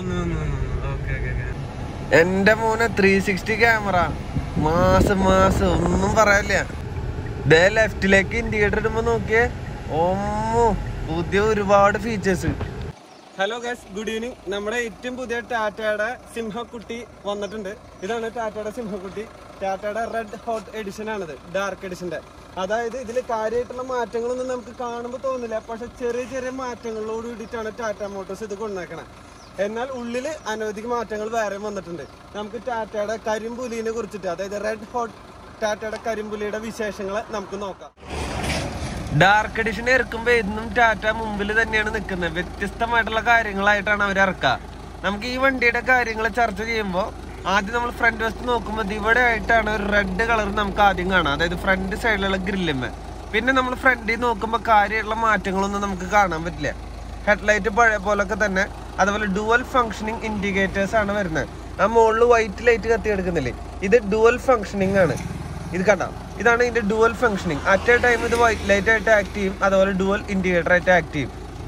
വന്നു വന്നു വന്നു ഓക്കെ ഓക്കെ ഓക്കെ എന്റെ മോനെ ത്രീ സിക്സ്റ്റി ക്യാമറ മാസം മാസം ഒന്നും പറയാനില്ല ദേ ലെഫ്റ്റിലേക്ക് ഇൻഡിക്കേറ്റർ ഇടുമ്പോ നോക്കിയേ ഓമ്മോ പുതിയ ഒരുപാട് features hello guys good evening നമ്മുടെ ഏറ്റവും പുതിയ ടാറ്റയുടെ സിംഹക്കുട്ടി വന്നിട്ടുണ്ട് ഇതാണ് ടാറ്റയുടെ സിംഹക്കുട്ടി ടാറ്റയുടെ റെഡ് ഹോട്ട് എഡിഷൻ ആണിത് ഡാർക്ക് എഡിഷന്റെ അതായത് ഇതിൽ കാര്യമായിട്ടുള്ള മാറ്റങ്ങളൊന്നും നമുക്ക് കാണുമ്പോൾ തോന്നില്ല പക്ഷെ ചെറിയ ചെറിയ മാറ്റങ്ങളോട് കൂടിയിട്ടാണ് ടാറ്റ മോട്ടോഴ്സ് ഇത് കൊണ്ടുവന്നേക്കണേ എന്നാൽ ഉള്ളിൽ അനവധി മാറ്റങ്ങൾ വേറെ വന്നിട്ടുണ്ട് നമുക്ക് ടാറ്റയുടെ കരിമ്പുലിനെ കുറിച്ചിട്ട് അതായത് റെഡ് ഹോട്ട് ടാറ്റയുടെ കരിമ്പുലിയുടെ വിശേഷങ്ങൾ നമുക്ക് നോക്കാം ഡാർക്ക് എഡിഷൻ ഇറക്കുമ്പോ എന്നും ടാറ്റ മുമ്പിൽ തന്നെയാണ് നിൽക്കുന്നത് വ്യത്യസ്തമായിട്ടുള്ള കാര്യങ്ങളായിട്ടാണ് അവർ ഇറക്കുക നമുക്ക് ഈ വണ്ടിയുടെ കാര്യങ്ങൾ ചർച്ച ചെയ്യുമ്പോൾ ആദ്യം നമ്മൾ ഫ്രണ്ട് വശത്ത് നോക്കുമ്പോൾ ഇവിടെ ആയിട്ടാണ് ഒരു റെഡ് കളർ നമുക്ക് ആദ്യം കാണാം അതായത് ഫ്രണ്ട് സൈഡിലുള്ള ഗ്രില്ലുമ്മ പിന്നെ നമ്മൾ ഫ്രണ്ടിൽ നോക്കുമ്പോൾ കാര്യമായിട്ടുള്ള മാറ്റങ്ങളൊന്നും നമുക്ക് കാണാൻ പറ്റില്ല ഹെഡ്ലൈറ്റ് പഴയ പോലൊക്കെ തന്നെ അതുപോലെ ഡുവൽ ഫങ്ഷനിങ് ഇൻഡിക്കേറ്റേഴ്സ് ആണ് വരുന്നത് ആ മുകളിൽ വൈറ്റ് ലൈറ്റ് കത്തി എടുക്കുന്നില്ലേ ഇത് ഡുവൽ ഫങ്ഷനിങ് ആണ് ഇത് കണ്ട ഇതാണ് ഇതിന്റെ dual functioning at a time ഇത് വൈറ്റ് ലൈറ്റ് ആയിട്ട് ആക്ട് ചെയ്യും അതുപോലെ ഡുവൽ ഇൻഡിക്കേറ്റർ ആയിട്ട് ആക്ട് ചെയ്യും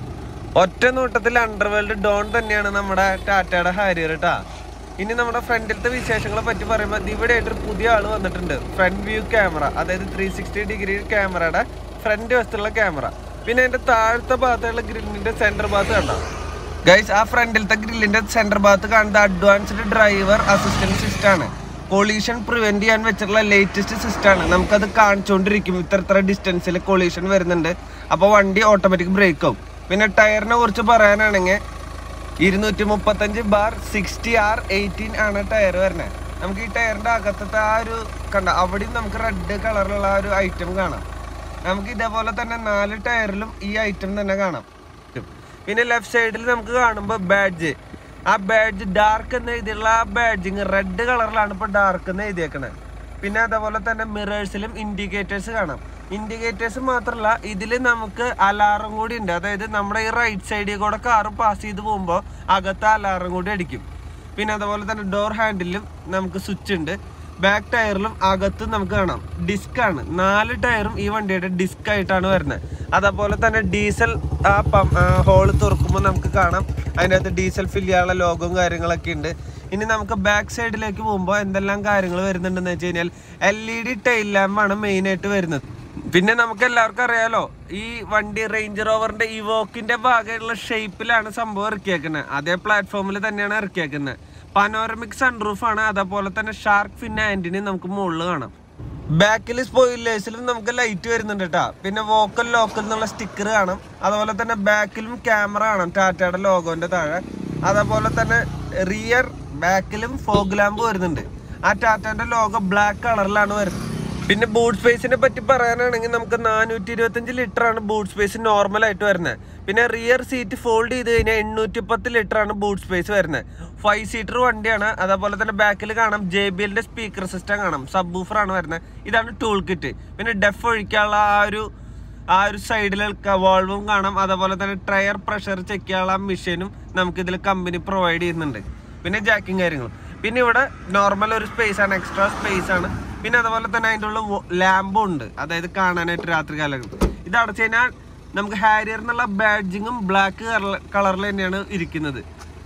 ഒറ്റ നോട്ടത്തിൽ അണ്ടർവേൾഡ് ഡോൺ തന്നെയാണ് നമ്മുടെ ടാറ്റയുടെ ഹാരിയർ കേട്ടാ ഇനി നമ്മുടെ ഫ്രണ്ടിലത്തെ വിശേഷങ്ങളെ പറ്റി പറയുമ്പോൾ ഇവിടെ ആയിട്ടൊരു പുതിയ ആള് വന്നിട്ടുണ്ട് ഫ്രണ്ട് വ്യൂ ക്യാമറ അതായത് ത്രീ സിക്സ്റ്റി ഡിഗ്രി ക്യാമറയുടെ ഫ്രണ്ട് വശത്തുള്ള ക്യാമറ പിന്നെ അതിന്റെ താഴത്തെ ഭാഗത്തുള്ള ഗ്രില്ലിന്റെ സെന്റർ ഭാഗത്ത് കണ്ടോ ഗൈസ് ആ ഫ്രണ്ടിലത്തെ ഗ്രില്ലിന്റെ സെന്റർ ഭാഗത്ത് കാണുന്നത് അഡ്വാൻസ്ഡ് ഡ്രൈവർ അസിസ്റ്റന്റ് സിസ്റ്റം ആണ് കൊളീഷൻ പ്രിവെന്റ് ചെയ്യാൻ വെച്ചിട്ടുള്ള ലേറ്റസ്റ്റ് സിസ്റ്റം ആണ് നമുക്കത് കാണിച്ചുകൊണ്ടിരിക്കും ഇത്ര ഇത്ര ഡിസ്റ്റൻസിൽ കൊളീഷൻ വരുന്നുണ്ട് അപ്പോൾ വണ്ടി ഓട്ടോമാറ്റിക് ബ്രേക്ക് ആവും പിന്നെ ടയറിനെ കുറിച്ച് പറയാനാണെങ്കിൽ ഇരുന്നൂറ്റി മുപ്പത്തഞ്ച് ബാർ സിക്സ്റ്റി ആർ എയ്റ്റീൻ ആണ് ടയർ വരുന്നത് നമുക്ക് ഈ ടയറിന്റെ അകത്തത്തെ ആ ഒരു കണ്ട അവിടെയും നമുക്ക് റെഡ് കളറിലുള്ള ആ ഒരു ഐറ്റം കാണാം നമുക്ക് ഇതേപോലെ തന്നെ നാല് ടയറിലും ഈ ഐറ്റം തന്നെ കാണാം പിന്നെ ലെഫ്റ്റ് സൈഡിൽ നമുക്ക് കാണുമ്പോൾ ബാഡ്ജ് ആ ബാഡ്ജ് ഡാർക്ക് എന്ന് എഴുതിയുള്ള ആ ബാഡ്ജിങ് റെഡ് കളറിലാണ് ഇപ്പോൾ ഡാർക്ക് എന്ന് എഴുതിയേക്കണത് പിന്നെ അതേപോലെ തന്നെ മിറേഴ്സിലും ഇൻഡിക്കേറ്റേഴ്സ് കാണാം ഇൻഡിക്കേറ്റേഴ്സ് മാത്രമല്ല ഇതിൽ നമുക്ക് അലാറം കൂടി ഉണ്ട് അതായത് നമ്മുടെ ഈ റൈറ്റ് സൈഡിൽ കൂടെ കാറ് പാസ് ചെയ്ത് പോകുമ്പോൾ അകത്ത് അലാറം കൂടി അടിക്കും പിന്നെ അതുപോലെ തന്നെ ഡോർ ഹാൻഡിലും നമുക്ക് സ്വിച്ച് ഉണ്ട് ബാക്ക് ടയറിലും അകത്ത് നമുക്ക് കാണാം ഡിസ്ക് ആണ് നാല് ടയറും ഈ വണ്ടിയുടെ ഡിസ്ക് ആയിട്ടാണ് വരുന്നത് അതേപോലെ തന്നെ ഡീസൽ ആ പം ഹോള് തുറക്കുമ്പോൾ നമുക്ക് കാണാം അതിൻ്റെ അകത്ത് ഡീസൽ ഫില്ല് ചെയ്യാനുള്ള ലോഗവും കാര്യങ്ങളൊക്കെ ഉണ്ട് ഇനി നമുക്ക് ബാക്ക് സൈഡിലേക്ക് പോകുമ്പോൾ എന്തെല്ലാം കാര്യങ്ങൾ വരുന്നുണ്ടെന്ന് വെച്ച് കഴിഞ്ഞാൽ എൽ ഇ ഡി ടൈൽ ലാമ്പാണ് മെയിനായിട്ട് വരുന്നത് പിന്നെ നമുക്ക് എല്ലാവർക്കും അറിയാലോ ഈ വണ്ടി റേഞ്ച് റോവറിന്റെ ഇവോക്കിന്റെ ഭാഗമായിട്ടുള്ള ഷേപ്പിലാണ് സംഭവം ഇറക്കിയേക്കുന്നത് അതേ പ്ലാറ്റ്ഫോമിൽ തന്നെയാണ് ഇറക്കിയേക്കുന്നത് പനോറമിക് സൺറൂഫ് ആണ് അതേപോലെ തന്നെ ഷാർക്ക് ഫിൻ ആന്റിനെ നമുക്ക് മുകളിൽ കാണാം ബാക്കിൽ സ്പോയിലേഴ്സിലും നമുക്ക് ലൈറ്റ് വരുന്നുണ്ട് കേട്ടാ പിന്നെ വോക്കൽ ലോക്കൽ എന്നുള്ള സ്റ്റിക്കർ കാണാം അതുപോലെ തന്നെ ബാക്കിലും ക്യാമറ കാണാം ടാറ്റയുടെ ലോഗോന്റെ താഴെ അതേപോലെ തന്നെ റിയർ ബാക്കിലും ഫോഗ് ലാമ്പ് വരുന്നുണ്ട് ആ ടാറ്റയുടെ ലോഗോ ബ്ലാക്ക് കളറിലാണ് വരുന്നത് പിന്നെ ബൂട്ട് സ്പേസിനെ പറ്റി പറയാനാണെങ്കിൽ നമുക്ക് നാനൂറ്റി ഇരുപത്തഞ്ച് ലിറ്റർ ആണ് ബൂട്ട് സ്പേസ് നോർമൽ ആയിട്ട് വരുന്നത് പിന്നെ റിയർ സീറ്റ് ഫോൾഡ് ചെയ്ത് കഴിഞ്ഞാൽ എണ്ണൂറ്റി പത്ത് ലിറ്റർ ആണ് ബൂട്ട് സ്പേസ് വരുന്നത് ഫൈവ് സീറ്റർ വണ്ടിയാണ് അതേപോലെ തന്നെ ബാക്കിൽ കാണാം ജെ ബി എല്ലിന്റെ സ്പീക്കർ സിസ്റ്റം കാണാം സബ് ബൂഫർ ആണ് വരുന്നത് ഇതാണ് ടൂൾ കിറ്റ് പിന്നെ ഡെഫ് ഒഴിക്കാനുള്ള ആ ഒരു ആ ഒരു സൈഡിൽ വോൾവും കാണാം അതേപോലെ തന്നെ ടയർ പ്രഷർ ചെക്ക് ചെയ്യാനുള്ള മെഷീനും നമുക്ക് ഇതിൽ കമ്പനി പ്രൊവൈഡ് ചെയ്യുന്നുണ്ട് പിന്നെ ജാക്കിങ് കാര്യങ്ങളും പിന്നെ ഇവിടെ നോർമൽ ഒരു സ്പേസ് ആണ് എക്സ്ട്രാ സ്പേസ് ആണ് പിന്നെ അതുപോലെ തന്നെ അതിൻ്റെ ഉള്ള ലാമ്പും ഉണ്ട് അതായത് കാണാനായിട്ട് രാത്രി കാലങ്ങളിൽ ഇത് അടച്ചു കഴിഞ്ഞാൽ നമുക്ക് ഹാരിയർ എന്നുള്ള ബാഡ്ജിങ്ങും ബ്ലാക്ക് കളറിൽ തന്നെയാണ് ഇരിക്കുന്നത്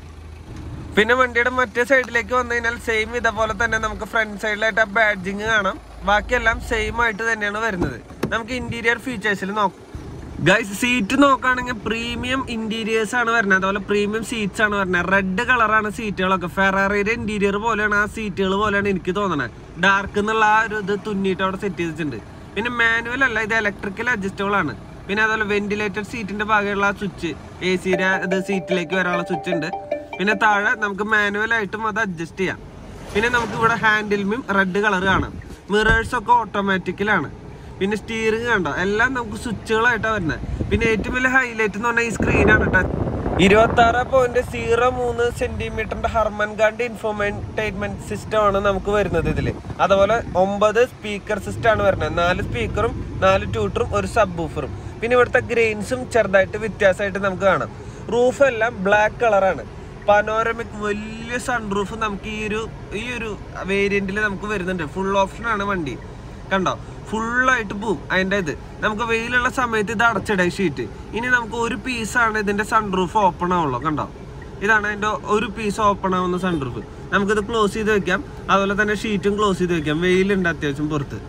പിന്നെ വണ്ടിയുടെ മറ്റേ സൈഡിലേക്ക് വന്നു കഴിഞ്ഞാൽ സെയിം ഇതേപോലെ തന്നെ നമുക്ക് ഫ്രണ്ട് സൈഡിലായിട്ട് ആ ബാഡ്ജിങ് കാണാം ബാക്കിയെല്ലാം സെയിം ആയിട്ട് തന്നെയാണ് വരുന്നത് നമുക്ക് ഇന്റീരിയർ ഫീച്ചേഴ്സിൽ നോക്കാം ഗൈസ് സീറ്റ് നോക്കുകയാണെങ്കിൽ പ്രീമിയം ഇന്റീരിയേഴ്സ് ആണ് വരുന്നത് അതുപോലെ പ്രീമിയം സീറ്റ്സ് ആണ് വരുന്നത് റെഡ് കളറാണ് സീറ്റുകളൊക്കെ ഫെറാറിയുടെ ഇന്റീരിയർ പോലെയാണ് ആ സീറ്റുകൾ പോലെയാണ് എനിക്ക് തോന്നുന്നത് ഡാർക്ക് എന്നുള്ള ആ ഒരു ഇത് തുന്നിയിട്ട് അവിടെ സെറ്റ് ചെയ്തിട്ടുണ്ട് പിന്നെ മാനുവൽ അല്ല ഇത് ഇലക്ട്രിക്കൽ അഡ്ജസ്റ്റബിൾ ആണ് പിന്നെ അതുപോലെ വെന്റിലേറ്റഡ് സീറ്റിന്റെ ഭാഗമുള്ള ആ സ്വിച്ച് എ സിയുടെ ഇത് സീറ്റിലേക്ക് വരാനുള്ള സ്വിച്ച് ഉണ്ട് പിന്നെ താഴെ നമുക്ക് മാനുവൽ ആയിട്ടും അത് അഡ്ജസ്റ്റ് ചെയ്യാം പിന്നെ നമുക്ക് ഇവിടെ ഹാൻഡിൽമും റെഡ് കളർ കാണാം മിറേഴ്സ് ഒക്കെ ഓട്ടോമാറ്റിക്കലാണ് പിന്നെ സ്റ്റിയറിംഗ് കണ്ടോ എല്ലാം നമുക്ക് സ്വിച്ചുകളായിട്ടാണ് വരുന്നത് പിന്നെ ഏറ്റവും വലിയ ഹൈലൈറ്റ് എന്ന് പറഞ്ഞാൽ ഈ സ്ക്രീനാണ് കേട്ടോ ഇരുപത്തി ആറ് പോയിന്റ് സീറോ മൂന്ന് സെന്റിമീറ്ററിന്റെ ഹർമൻ ഗാണ്ട് ഇൻഫോർമൈൻറ്റൈൻമെന്റ് സിസ്റ്റം ആണ് നമുക്ക് വരുന്നത് ഇതിൽ അതുപോലെ ഒമ്പത് സ്പീക്കർ സിസ്റ്റം ആണ് വരുന്നത് നാല് സ്പീക്കറും നാല് ട്യൂട്ടറും ഒരു സബ് ബൂഫറും പിന്നെ ഇവിടുത്തെ ഗ്രെയിൻസും ചെറുതായിട്ട് വ്യത്യാസമായിട്ട് നമുക്ക് കാണാം റൂഫ് എല്ലാം ബ്ലാക്ക് കളറാണ് പനോരമിക് വലിയ സൺറൂഫ് നമുക്ക് ഈ ഒരു ഈ ഒരു വേരിയന്റിൽ നമുക്ക് വരുന്നുണ്ട് ഫുൾ ഓപ്ഷൻ ആണ് വണ്ടി കണ്ടോ ഫുള്ളായിട്ട് പോവും അതിൻ്റെ ഇത് നമുക്ക് വെയിലുള്ള സമയത്ത് ഇത് അടച്ചിടാം ഷീറ്റ് ഇനി നമുക്ക് ഒരു പീസാണ് ഇതിന്റെ സൺറൂഫ് ഓപ്പൺ ആവുള്ളൂ കണ്ടോ ഇതാണ് അതിന്റെ ഒരു പീസ് ഓപ്പൺ ആവുന്ന സൺറൂഫ് നമുക്കിത് ക്ലോസ് ചെയ്ത് വെക്കാം അതുപോലെ തന്നെ ഷീറ്റും ക്ലോസ് ചെയ്ത് വെക്കാം വെയിലുണ്ട് അത്യാവശ്യം പുറത്ത്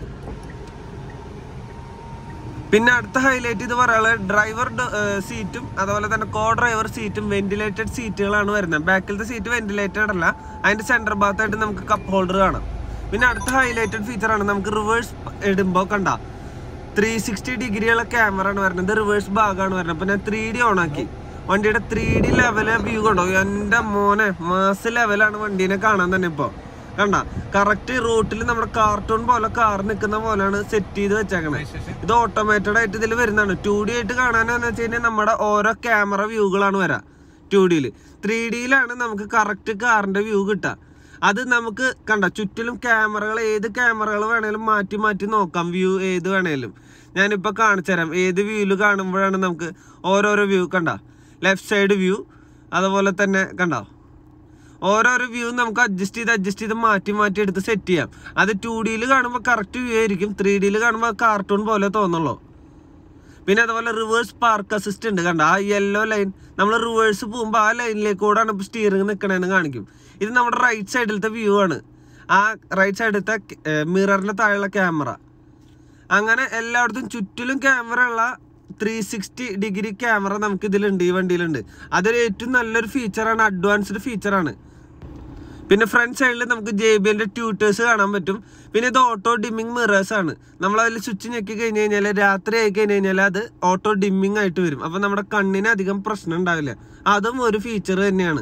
പിന്നെ അടുത്ത ഹൈലൈറ്റ് ഇത് പറയാനുള്ളത് ഡ്രൈവർ സീറ്റും അതുപോലെ തന്നെ കോ ഡ്രൈവർ സീറ്റും വെന്റിലേറ്റഡ് സീറ്റുകളാണ് വരുന്നത് ബാക്കിലത്തെ സീറ്റ് വെന്റിലേറ്റഡ് അല്ല അതിന്റെ സെന്റർ ഭാഗത്തായിട്ട് നമുക്ക് കപ്പ് ഹോൾഡർ കാണാം പിന്നെ അടുത്ത ഹൈലൈറ്റഡ് ഫീച്ചറാണ് നമുക്ക് റിവേഴ്സ് ഇടുമ്പോൾ കണ്ട ത്രീ സിക്സ്റ്റി ഡിഗ്രിയുള്ള ക്യാമറ ആണ് വരുന്നത് റിവേഴ്സ് ഭാഗമാണ് വരുന്നത് അപ്പൊ ഞാൻ ത്രീ ഡി ഓൺ ആക്കി വണ്ടിയുടെ ത്രീ ഡി ലെവല് വ്യൂ കണ്ടോ എന്റെ മോനെ മാസ് ലെവലാണ് വണ്ടീനെ കാണാൻ തന്നെ ഇപ്പൊ കണ്ട കറക്റ്റ് റൂട്ടിൽ നമ്മുടെ കാർട്ടൂൺ പോലെ കാർ നിൽക്കുന്ന പോലെയാണ് സെറ്റ് ചെയ്ത് വെച്ചേക്കണേ ഇത് ഓട്ടോമേറ്റഡ് ആയിട്ട് ഇതിൽ വരുന്നതാണ് ടു ഡി ആയിട്ട് കാണാനെന്ന് വെച്ച് കഴിഞ്ഞാൽ നമ്മുടെ ഓരോ ക്യാമറ വ്യൂകളാണ് വരാ ടു ഡിയിൽ ത്രീ ഡിയിലാണ് നമുക്ക് കറക്റ്റ് കാറിന്റെ വ്യൂ കിട്ടുക അത് നമുക്ക് കണ്ട ചുറ്റിലും ക്യാമറകൾ ഏത് ക്യാമറകൾ വേണേലും മാറ്റി മാറ്റി നോക്കാം വ്യൂ ഏത് വേണേലും ഞാനിപ്പോൾ കാണിച്ചു തരാം ഏത് വ്യൂവിൽ കാണുമ്പോഴാണ് നമുക്ക് ഓരോരോ വ്യൂ കണ്ട ലെഫ്റ്റ് സൈഡ് വ്യൂ അതുപോലെ തന്നെ കണ്ടോ ഓരോരോ വ്യൂ നമുക്ക് അഡ്ജസ്റ്റ് ചെയ്ത് അഡ്ജസ്റ്റ് ചെയ്ത് മാറ്റി മാറ്റി എടുത്ത് സെറ്റ് ചെയ്യാം അത് ടു ഡിയിൽ കാണുമ്പോൾ കറക്റ്റ് വ്യൂ ആയിരിക്കും ത്രീ ഡിയിൽ കാണുമ്പോൾ കാർട്ടൂൺ പോലെ തോന്നുള്ളൂ പിന്നെ അതുപോലെ റിവേഴ്സ് പാർക്ക് അസിസ്റ്റ് ഉണ്ട് കണ്ട ആ യെല്ലോ ലൈൻ നമ്മൾ റിവേഴ്സ് പോകുമ്പോൾ ആ ലൈനിലേക്ക് കൂടാണ് ഇപ്പോൾ സ്റ്റിയറിംഗ് നിൽക്കണേന്ന് കാണിക്കും ഇത് നമ്മുടെ റൈറ്റ് സൈഡിലത്തെ വ്യൂ ആണ് ആ റൈറ്റ് സൈഡിലത്തെ മിററിന്റെ താഴെയുള്ള ക്യാമറ അങ്ങനെ എല്ലായിടത്തും ചുറ്റിലും ക്യാമറ ഉള്ള ത്രീ സിക്സ്റ്റി ഡിഗ്രി ക്യാമറ നമുക്ക് ഇതിലുണ്ട് ഈ വണ്ടിയിലുണ്ട് അതൊരു ഏറ്റവും നല്ലൊരു ഫീച്ചറാണ് അഡ്വാൻസ്ഡ് ഫീച്ചറാണ് പിന്നെ ഫ്രണ്ട് സൈഡിൽ നമുക്ക് ജെ ബി എല്ലിന്റെ ട്യൂട്ടേഴ്സ് കാണാൻ പറ്റും പിന്നെ ഇത് ഓട്ടോ ഡിമ്മിങ് മിറേഴ്സ് ആണ് നമ്മൾ അതിൽ സ്വിച്ച് ഞെക്കി കഴിഞ്ഞ് കഴിഞ്ഞാൽ രാത്രി ആയി കഴിഞ്ഞ് കഴിഞ്ഞാൽ അത് ഓട്ടോ ഡിമ്മിങ് ആയിട്ട് വരും അപ്പൊ നമ്മുടെ കണ്ണിന് അധികം പ്രശ്നം ഉണ്ടാവില്ല അതും ഒരു ഫീച്ചർ തന്നെയാണ്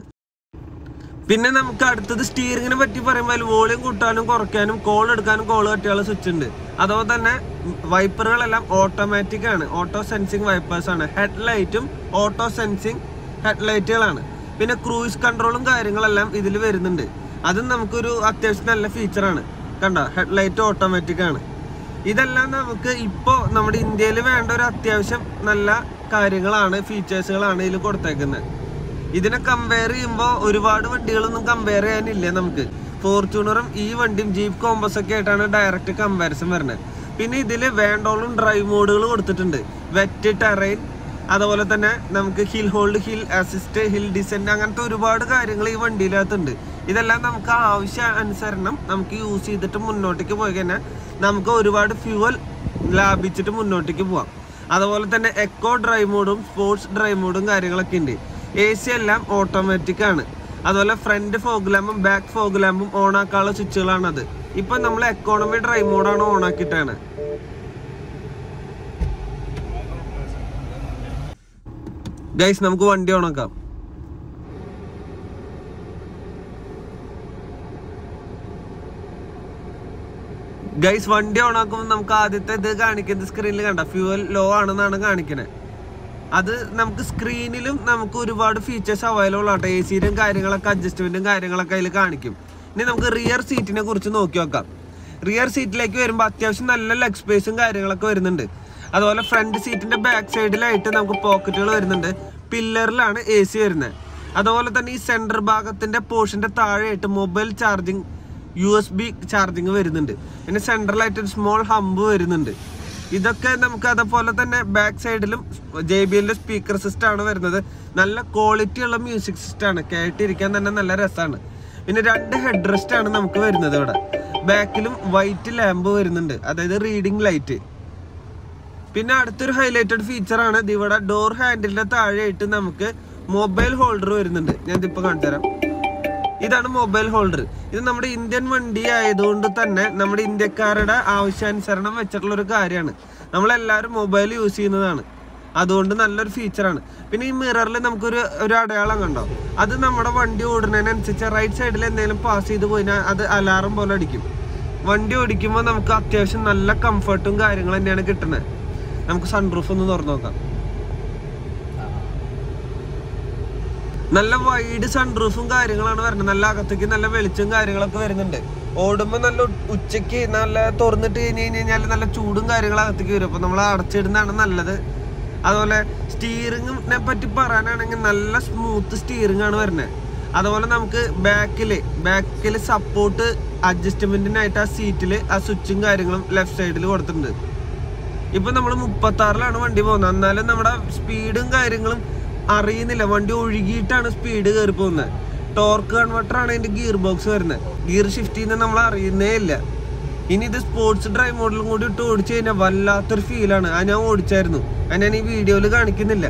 പിന്നെ നമുക്ക് അടുത്തത് സ്റ്റിയറിങ്ങിനെ പറ്റി പറയുമ്പോൾ വോളിയം കൂട്ടാനും കുറയ്ക്കാനും കോൾ എടുക്കാനും കോൾ കട്ടിയുള്ള സ്വിച്ച് ഉണ്ട് അതുപോലെ തന്നെ വൈപ്പറുകളെല്ലാം ഓട്ടോമാറ്റിക് ആണ് ഓട്ടോ സെൻസിങ് വൈപ്പേഴ്സ് ആണ് ഹെഡ് ലൈറ്റും ഓട്ടോ സെൻസിങ് ഹെഡ് ലൈറ്റുകളാണ് പിന്നെ ക്രൂയിസ് കൺട്രോളും കാര്യങ്ങളെല്ലാം ഇതിൽ വരുന്നുണ്ട് അതും നമുക്കൊരു അത്യാവശ്യം നല്ല ഫീച്ചറാണ് കണ്ടോ ഹെഡ് ലൈറ്റ് ഓട്ടോമാറ്റിക് ആണ് ഇതെല്ലാം നമുക്ക് ഇപ്പോൾ നമ്മുടെ ഇന്ത്യയിൽ വേണ്ട ഒരു അത്യാവശ്യം നല്ല കാര്യങ്ങളാണ് ഫീച്ചേഴ്സുകളാണ് ഇതിൽ കൊടുത്തേക്കുന്നത് ഇതിനെ കമ്പയർ ചെയ്യുമ്പോൾ ഒരുപാട് വണ്ടികളൊന്നും കമ്പയർ ചെയ്യാനില്ല നമുക്ക് ഫോർച്യൂണറും ഈ വണ്ടിയും ജീപ്പ് കോമ്പസ് ഒക്കെ ആയിട്ടാണ് ഡയറക്റ്റ് കമ്പാരിസൺ വരുന്നത് പിന്നെ ഇതിൽ വേണ്ടോളം ഡ്രൈവ് മോഡുകൾ കൊടുത്തിട്ടുണ്ട് വെറ്റ് ടെറൈൻ അതുപോലെ തന്നെ നമുക്ക് hill hold hill assist hill descend അങ്ങനത്തെ ഒരുപാട് കാര്യങ്ങൾ ഈ വണ്ടിയിനകത്തുണ്ട് ഇതെല്ലാം നമുക്ക് ആവശ്യ അനുസരണം നമുക്ക് യൂസ് ചെയ്തിട്ട് മുന്നോട്ടേക്ക് പോയി കഴിഞ്ഞാൽ നമുക്ക് ഒരുപാട് ഫ്യൂവൽ ലാഭിച്ചിട്ട് മുന്നോട്ടേക്ക് പോവാം അതുപോലെ തന്നെ എക്കോ ഡ്രൈവ് മോഡും സ്പോർട്സ് ഡ്രൈവ് മോഡും കാര്യങ്ങളൊക്കെ ഉണ്ട് എ സി എല്ലാം ഓട്ടോമാറ്റിക് ആണ് അതുപോലെ ഫ്രണ്ട് ഫോഗ് ലാമ്പും ബാക്ക് ഫോഗ് ലാമ്പും ഓൺ ആക്കാനുള്ള സ്വിച്ചുകളാണ് അത് ഇപ്പൊ നമ്മൾ എക്കോണമി ഡ്രൈവ് മോഡാണ് ഓൺ ആക്കിയിട്ടാണ് ഗൈസ് നമുക്ക് വണ്ടി ഓൺ ആക്കാം ഗൈസ് വണ്ടി ഓൺ ആക്കുമ്പോൾ നമുക്ക് ആദ്യത്തെ ഇത് കാണിക്കുന്നത് സ്ക്രീനിൽ കണ്ട ഫ്യൂവൽ ലോ ആണെന്നാണ് കാണിക്കുന്നത് അത് നമുക്ക് സ്ക്രീനിലും നമുക്ക് ഒരുപാട് ഫീച്ചേഴ്സ് അവൈലബിൾ ആട്ടെ എ സിയിലും കാര്യങ്ങളൊക്കെ അഡ്ജസ്റ്റ്മെന്റും കാര്യങ്ങളൊക്കെ അതിൽ കാണിക്കും ഇനി നമുക്ക് റിയർ സീറ്റിനെ കുറിച്ച് നോക്കി നോക്കാം റിയർ സീറ്റിലേക്ക് വരുമ്പോൾ അത്യാവശ്യം നല്ല ലെഗ് സ്പേസും കാര്യങ്ങളൊക്കെ വരുന്നുണ്ട് അതുപോലെ ഫ്രണ്ട് സീറ്റിന്റെ ബാക്ക് സൈഡിലായിട്ട് നമുക്ക് പോക്കറ്റുകൾ വരുന്നുണ്ട് പില്ലറിലാണ് എ സി വരുന്നത് അതുപോലെ തന്നെ ഈ സെന്റർ ഭാഗത്തിന്റെ പോർഷന്റെ താഴെയായിട്ട് mobile charging U S B charging വരുന്നുണ്ട് പിന്നെ സെൻട്രലായിട്ട് ഒരു സ്മോൾ ഹമ്പ് വരുന്നുണ്ട് ഇതൊക്കെ നമുക്ക് അതേപോലെ തന്നെ ബാക്ക് സൈഡിലും ജെ ബി എല്ലിന്റെ സ്പീക്കർ സിസ്റ്റം ആണ് വരുന്നത് നല്ല ക്വാളിറ്റി ഉള്ള മ്യൂസിക് സിസ്റ്റം ആണ് കേട്ടിരിക്കാൻ തന്നെ നല്ല രസമാണ് പിന്നെ രണ്ട് ഹെഡ് റെസ്റ്റ് ആണ് നമുക്ക് വരുന്നത് ഇവിടെ ബാക്കിലും വൈറ്റ് ലാമ്പ് വരുന്നുണ്ട് അതായത് റീഡിംഗ് ലൈറ്റ് പിന്നെ അടുത്തൊരു ഹൈലൈറ്റഡ് ഫീച്ചർ ആണ് ഇത് ഇവിടെ ഡോർ ഹാൻഡിലിന്റെ താഴെയായിട്ട് നമുക്ക് മൊബൈൽ ഹോൾഡർ വരുന്നുണ്ട് ഞാൻ ഇതിപ്പോ കാണിച്ചു തരാം ഇതാണ് മൊബൈൽ ഹോൾഡർ ഇത് നമ്മുടെ ഇന്ത്യൻ വണ്ടി ആയതുകൊണ്ട് തന്നെ നമ്മുടെ ഇന്ത്യക്കാരുടെ ആവശ്യാനുസരണം വെച്ചിട്ടുള്ള ഒരു കാര്യമാണ് നമ്മളെല്ലാവരും മൊബൈൽ യൂസ് ചെയ്യുന്നതാണ് അതുകൊണ്ട് നല്ലൊരു ഫീച്ചറാണ് പിന്നെ ഈ മിററിൽ നമുക്കൊരു ഒരു അടയാളം കണ്ടോ അത് നമ്മുടെ വണ്ടി ഓടുന്നതിനനുസരിച്ച് റൈറ്റ് സൈഡിൽ എന്തെങ്കിലും പാസ് ചെയ്ത് പോയിനാൽ അത് അലാറം പോലെ അടിക്കും വണ്ടി ഓടിക്കുമ്പോൾ നമുക്ക് അത്യാവശ്യം നല്ല കംഫർട്ടും കാര്യങ്ങളും തന്നെയാണ് കിട്ടുന്നത് നമുക്ക് സൺറൂഫ് ഒന്ന് തുറന്നു നോക്കാം നല്ല വൈഡ് സൺറൂഫും കാര്യങ്ങളാണ് വരുന്നത് നല്ല അകത്തേക്ക് നല്ല വെളിച്ചം കാര്യങ്ങളൊക്കെ വരുന്നുണ്ട് ഓടുമ്പോൾ നല്ല ഉ- ഉച്ചയ്ക്ക് നല്ല തുറന്നിട്ട് കഴിഞ്ഞ് കഴിഞ്ഞ് കഴിഞ്ഞാൽ നല്ല ചൂടും കാര്യങ്ങളും അകത്തേക്ക് വരും അപ്പോൾ നമ്മൾ അടച്ചിടുന്നതാണ് നല്ലത് അതുപോലെ സ്റ്റീറിങ്ങിനെ പറ്റി പറയാനാണെങ്കിൽ നല്ല സ്മൂത്ത് സ്റ്റീറിംഗ് ആണ് വരുന്നത് അതുപോലെ നമുക്ക് ബാക്കിൽ ബാക്കിൽ സപ്പോർട്ട് അഡ്ജസ്റ്റ്മെന്റിനായിട്ട് ആ സീറ്റിൽ ആ സ്വിച്ചും കാര്യങ്ങളും ലെഫ്റ്റ് സൈഡിൽ കൊടുത്തിട്ടുണ്ട് ഇപ്പൊ നമ്മൾ മുപ്പത്തി ആറിലാണ് വണ്ടി പോകുന്നത് എന്നാലും നമ്മുടെ സ്പീഡും കാര്യങ്ങളും അറിയുന്നില്ല വണ്ടി ഒഴുകിയിട്ടാണ് സ്പീഡ് കയറി പോകുന്നത് ടോർക്ക് കൺവെർട്ടർ ആണ് ഇതിന്റെ ഗിയർ ബോക്സ് വരുന്നത് ഗിയർ ഷിഫ്റ്റ് ചെയ്യുന്നത് നമ്മൾ അറിയുന്നേ ഇല്ല ഇനി ഇത് സ്പോർട്സ് ഡ്രൈവ് മോഡലും കൂടി ഇട്ട് ഓടിച്ചു കഴിഞ്ഞാൽ വല്ലാത്തൊരു ഫീലാണ് അത് ഞാൻ ഓടിച്ചായിരുന്നു അത് ഞാൻ ഈ വീഡിയോയിൽ കാണിക്കുന്നില്ല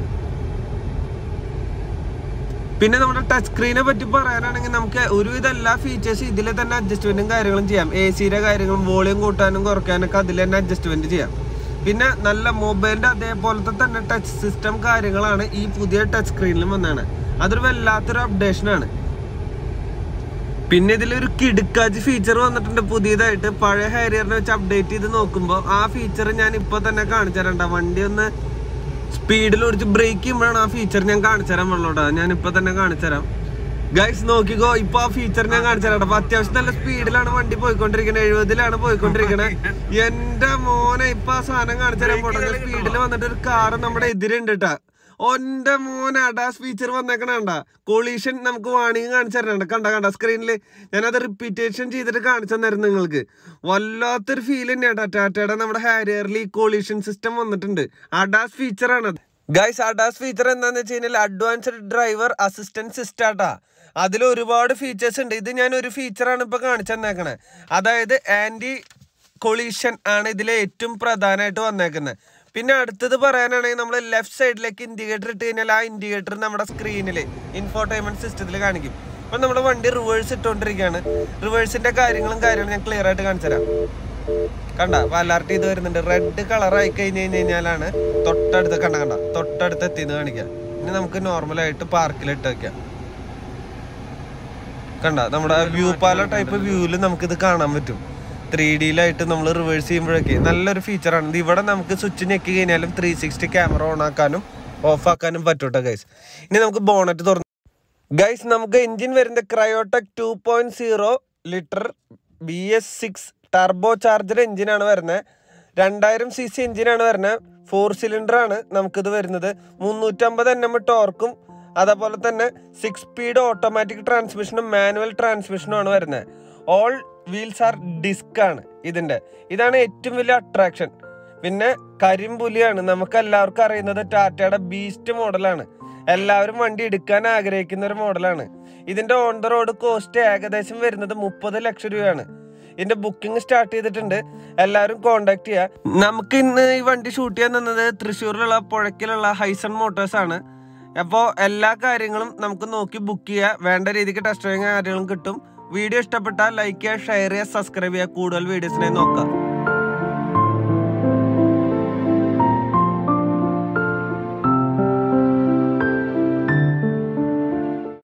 പിന്നെ നമ്മുടെ ടച്ച് സ്ക്രീനെ പറ്റി പറയാനാണെങ്കിൽ നമുക്ക് ഒരുവിധ എല്ലാ ഫീച്ചേഴ്സ് ഇതിൽ തന്നെ അഡ്ജസ്റ്റ്മെന്റും കാര്യങ്ങളും ചെയ്യാം എ സിയുടെ കാര്യങ്ങളും വോളിയം കൂട്ടാനും കുറയ്ക്കാനൊക്കെ അതിൽ തന്നെ അഡ്ജസ്റ്റ്മെന്റ് ചെയ്യാം പിന്നെ നല്ല മൊബൈലിന്റെ അതേപോലത്തെ തന്നെ ടച്ച് സിസ്റ്റം കാര്യങ്ങളാണ് ഈ പുതിയ ടച്ച് സ്ക്രീനിലും വന്നതാണ് അതൊരു വല്ലാത്തൊരു അപ്ഡേഷൻ ആണ് പിന്നെ ഇതിലൊരു കിടുക്കാച്ച് ഫീച്ചർ വന്നിട്ടുണ്ട് പുതിയതായിട്ട് പഴയ ഹാരിയറിനെ വെച്ച് അപ്ഡേറ്റ് ചെയ്ത് നോക്കുമ്പോൾ ആ ഫീച്ചർ ഞാൻ ഇപ്പൊ തന്നെ കാണിച്ചു തരണ്ട വണ്ടി ഒന്ന് സ്പീഡിൽ ഓടിച്ച് ബ്രേക്ക് ചെയ്യുമ്പോഴാണ് ആ ഫീച്ചർ ഞാൻ കാണിച്ചു തരാൻ പറഞ്ഞോട്ടാ ഞാൻ ഇപ്പൊ തന്നെ കാണിച്ചു തരാം ഗൈസ് നോക്കിക്കോ ഇപ്പൊ ആ ഫീച്ചർ ഞാൻ കാണിച്ചു തരാം അപ്പൊ അത്യാവശ്യം നല്ല സ്പീഡിലാണ് വണ്ടി പോയിക്കൊണ്ടിരിക്കുന്നത് എഴുപതിലാണ് പോയിക്കൊണ്ടിരിക്കണേ എന്റെ മോനെ ഇപ്പൊ ആ സാധനം കാണിച്ചു തരാൻ പോട്ടെ സ്പീഡിൽ വന്നിട്ട് ഒരു കാറ് നമ്മുടെ എതിരുണ്ട് കേട്ടാ ഒന്റെ മോനെ അഡാസ് ഫീച്ചർ വന്നേക്കണണ്ട കൊളീഷൻ നമുക്ക് വാണിങ് കാണിച്ചു തരണുണ്ട് കണ്ട കണ്ട സ്ക്രീനിൽ ഞാനത് റിപ്പീറ്റേഷൻ ചെയ്തിട്ട് കാണിച്ചു തന്നായിരുന്നു നിങ്ങൾക്ക് വല്ലാത്തൊരു ഫീൽ തന്നെയാ ടാറ്റയുടെ നമ്മുടെ ഹാരിയറിൽ ഈ കൊളീഷൻ സിസ്റ്റം വന്നിട്ടുണ്ട് അഡാസ് ഫീച്ചർ ആണത് ഗൈസ് അഡാസ് ഫീച്ചർ എന്താന്ന് വെച്ച് കഴിഞ്ഞാൽ അഡ്വാൻസ്ഡ് ഡ്രൈവർ അസിസ്റ്റന്റ് സിസ്റ്റാട്ടാ അതിൽ ഒരുപാട് ഫീച്ചേഴ്സ് ഉണ്ട് ഇത് ഞാൻ ഒരു ഫീച്ചറാണ് ഇപ്പൊ കാണിച്ചു തന്നേക്കണേ അതായത് ആന്റി കൊളീഷൻ ആണ് ഇതിലെ ഏറ്റവും പ്രധാനമായിട്ട് വന്നേക്കുന്നത് പിന്നെ അടുത്തത് പറയാനാണെങ്കിൽ നമ്മൾ ലെഫ്റ്റ് സൈഡിലേക്ക് ഇൻഡിക്കേറ്റർ ഇട്ട് കഴിഞ്ഞാൽ ആ ഇൻഡിക്കേറ്റർ നമ്മുടെ സ്ക്രീനിൽ ഇൻഫോർടൈൻമെന്റ് സിസ്റ്റത്തിൽ കാണിക്കും ഇപ്പം നമ്മുടെ വണ്ടി റിവേഴ്സ് ഇട്ടുകൊണ്ടിരിക്കുകയാണ് റിവേഴ്സിന്റെ കാര്യങ്ങളും കാര്യങ്ങളും ഞാൻ ക്ലിയർ ആയിട്ട് കാണിച്ചു തരാം കണ്ട അലർട്ട് ചെയ്ത് വരുന്നുണ്ട് റെഡ് കളർ ആയി കഴിഞ്ഞ് കഴിഞ്ഞ് കഴിഞ്ഞാലാണ് തൊട്ടടുത്ത് കണ്ട കണ്ട തൊട്ടടുത്ത് എത്തിയെന്ന് കാണിക്കാം ഇനി നമുക്ക് നോർമലായിട്ട് പാർക്കിൽ ഇട്ട് വെക്കാം കണ്ട നമ്മുടെ വ്യൂ പാല ടൈപ്പ് വ്യൂവിൽ നമുക്കിത് കാണാൻ പറ്റും ത്രീ ഡിയിലായിട്ട് നമ്മൾ റിവേഴ്സ് ചെയ്യുമ്പോഴൊക്കെ നല്ലൊരു ഫീച്ചറാണ് ഇത് ഇവിടെ നമുക്ക് സ്വിച്ച് ഞെക്കി കഴിഞ്ഞാലും ത്രീ സിക്സ്റ്റി ക്യാമറ ഓൺ ആക്കാനും ഓഫ് ആക്കാനും പറ്റൂട്ടോ ഗൈസ് ഇനി നമുക്ക് ബോണറ്റ് തുറന്ന് ഗൈസ് നമുക്ക് എഞ്ചിൻ വരുന്നത് Kryotec two point zero litre B S six turbo charger എഞ്ചിനാണ് വരുന്നത് രണ്ടായിരം സി സി എഞ്ചിനാണ് വരുന്നത് ഫോർ സിലിണ്ടർ ആണ് നമുക്കിത് വരുന്നത് മുന്നൂറ്റമ്പത് എൻ എം ടോർക്കും അതേപോലെ തന്നെ സിക്സ് സ്പീഡ് ഓട്ടോമാറ്റിക് ട്രാൻസ്മിഷനും മാനുവൽ ട്രാൻസ്മിഷനും ആണ് വരുന്നത് ഓൾ വീൽസ് ആർ ഡിസ്ക് ആണ് ഇതിന്റെ ഇതാണ് ഏറ്റവും വലിയ അട്രാക്ഷൻ പിന്നെ കരിമ്പുലിയാണ് നമുക്ക് എല്ലാവർക്കും അറിയുന്നത് ടാറ്റയുടെ ബീസ്റ്റ് മോഡലാണ് എല്ലാവരും വണ്ടി എടുക്കാൻ ആഗ്രഹിക്കുന്ന ഒരു മോഡലാണ് ഇതിന്റെ ഓൺ ദ റോഡ് കോസ്റ്റ് ഏകദേശം വരുന്നത് മുപ്പത് ലക്ഷം രൂപയാണ് ഇതിന്റെ ബുക്കിംഗ് സ്റ്റാർട്ട് ചെയ്തിട്ടുണ്ട് എല്ലാവരും കോണ്ടാക്ട് ചെയ്യുക നമുക്ക് ഇന്ന് ഈ വണ്ടി ഷൂട്ട് ചെയ്യാൻ തന്നത് തൃശ്ശൂരിലുള്ള പുഴയ്ക്കലുള്ള ഹൈസൺ മോട്ടോഴ്സ് ആണ് അപ്പോൾ എല്ലാ കാര്യങ്ങളും നമുക്ക് നോക്കി ബുക്ക് ചെയ്യുക വേണ്ട രീതിക്ക് ടെസ്റ്റ് ഡ്രൈവിംഗ് കാര്യങ്ങളും കിട്ടും വീഡിയോ ഇഷ്ടപ്പെട്ടാൽ ലൈക്ക് ചെയ്യുക ഷെയർ ചെയ്യുക സബ്സ്ക്രൈബ് ചെയ്യുക കൂടുതൽ വീഡിയോസിനെ നോക്കാം